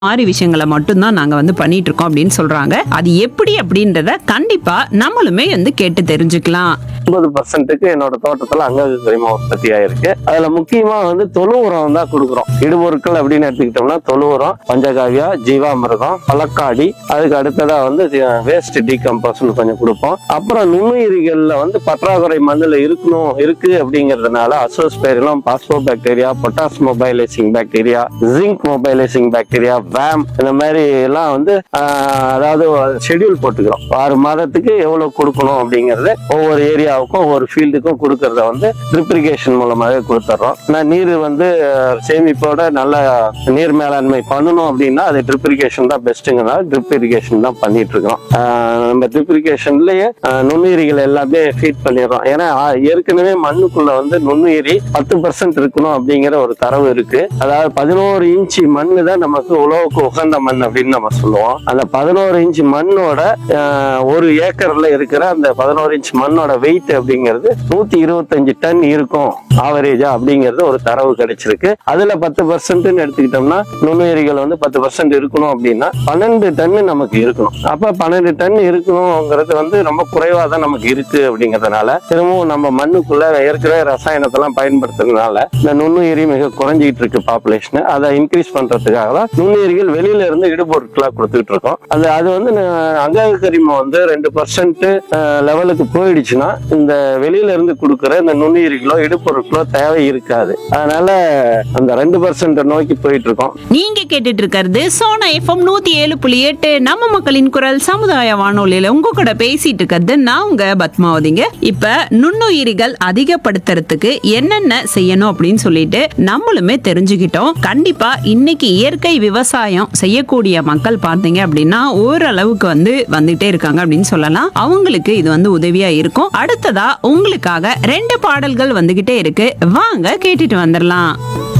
மாதிரி விஷயங்களை மட்டும்தான் நாங்க வந்து பண்ணிட்டு இருக்கோம் அப்படின்னு சொல்றாங்க அது எப்படி அப்படின்றத கண்டிப்பா நம்மளுமே வந்து கேட்டு தெரிஞ்சுக்கலாம் ஐம்பது பர்சன்ட்டுக்கு என்னோட தோட்டத்துல அங்கக கரிம உற்பத்தி ஆயிருக்கு அதுல முக்கியமா வந்து தொழு உரம் தான் கொடுக்குறோம் இடுபொருட்கள் அப்படின்னு எடுத்துக்கிட்டோம்னா தொழு உரம் பஞ்சகாவியா ஜீவாமிர்தம் பழக்காடி அதுக்கு அடுத்ததா வந்து வேஸ்ட் டீகம்போஸ்னு கொஞ்சம் கொடுப்போம் அப்புறம் நுண்ணுயிரிகள்ல வந்து பற்றாக்குறை மண்ணுல இருக்கணும் இருக்கு அப்படிங்கறதுனால azospirillum phospho bacteria potash mobilising bacteria zinc mobilising bacteria VAM இந்த மாதிரி எல்லாம் வந்து ஆஹ், அதாவது ஷெட்யூல் போட்டுக்கிறோம் ஆறு மாதத்துக்கு எவ்வளவு கொடுக்கணும் அப்படிங்கறது ஒவ்வொரு ஏரியாவுக்கும் ஒவ்வொரு ஃபீல்டுக்கும் கொடுக்கறத வந்து ட்ரிப்ரிகேஷன் மூலமாவே கொடுத்துட்றோம் நான் நீர் வந்து அஹ், சேமிப்போட நல்ல நீர் மேலாண்மை பண்ணணும் அப்படின்னா அது ட்ரிப்ரிகேஷன் தான் பெஸ்ட்டுங்கிறனால ட்ரிப் இரிகேஷன் தான் பண்ணிட்டு இருக்கோம் ஆஹ், நம்ம ட்ரிப் இரிகேஷன்லயே நுண்ணுயிரிகள் எல்லாமே ஃபீட் பண்ணிடுறோம் ஏன்னா ஆஹ், ஏற்கனவே மண்ணுக்குள்ள வந்து நுண்ணுயிரி பத்து பர்சன்ட் இருக்கணும் அப்படிங்கிற ஒரு தரவு இருக்கு அதாவது பதினோரு இன்ச்சு மண்ணு தான் நமக்கு உழவுக்கு உகந்த மண் அப்படின்னு நம்ம சொல்லுவோம் அந்த பதினோரு இன்ச் மண்ணோட ஆஹ், ஒரு ஏக்கர்ல இருக்கிற அந்த பதினோரு இன்ச் மண்ணோட வெயிட் அப்படிங்கிறது நூத்தி இருபத்தஞ்சு டன் இருக்கும் ஆவரேஜா அப்படிங்கிறது ஒரு தரவு கிடைச்சிருக்கு அதுல பத்து பர்சன்ட்னு எடுத்துக்கிட்டோம்னா நுண்ணுயிரிகள் வந்து பத்து பர்சன்ட் இருக்கணும் அப்படின்னா பன்னெண்டு டன் நமக்கு இருக்கணும் அப்ப பன்னெண்டு டன் இருக்கணுங்கிறது வந்து ரொம்ப குறைவா தான் நமக்கு இருக்கு அப்படிங்கறதுனால திரும்பவும் நம்ம மண்ணுக்குள்ள ஏற்கனவே ரசாயனத்தெல்லாம் பயன்படுத்துறதுனால இந்த நுண்ணுயிரி மிக குறைஞ்சிட்டு இருக்கு பாப்புலேஷன் அதை இன்க்ரீஸ் பண்றதுக்காக தான் நுண்ணுயிரிகள் வெளியில இருந்து இடுபொருட்களா கொடுத்துட்டு இருக்கோம் அது அது வந்து ந- அங்கக கரிமம் வந்து ரெண்டு பர்சன்ட் லெவலுக்கு போயிடுச்சுன்னா இந்த வெளியில இருந்து கொடுக்குற இந்த நுண்ணுயிரிகளோ இடுபொருட்களோ தேவை இருக்காது அதனால அந்த ரெண்டு பர்சன்ட் நோக்கி போயிட்டு இருக்கோம் நீங்க கேட்டுட்டு இருக்கிறது சோனா எஃப்எம் நூத்தி ஏழு புள்ளி எட்டு நம்ம மக்களின் குரல் சமுதாய வானொலியில உங்க கூட பேசிட்டு இருக்கிறது நான் உங்க பத்மாவதிங்க இப்ப நுண்ணுயிரிகள் அதிகப்படுத்துறதுக்கு என்னென்ன செய்யணும் அப்படின்னு சொல்லிட்டு நம்மளுமே தெரிஞ்சுக்கிட்டோம் கண்டிப்பா இன்னைக்கு இயற்கை விவசாயம் செய்யக்கூடிய மக்கள் பார்த்தீங்க அப்படின்னா ஓரளவுக்கு வந்து வந்துட்டே இருக்காங்க அப்படின்னு சொல்லலாம் அவங்களுக்கு இது வந்து உதவியா இருக்கும் அடுத்ததா உங்களுக்காக ரெண்டு பாடல்கள் வந்துகிட்டே இருக்கு வாங்க கேட்டுட்டு வந்துடலாம்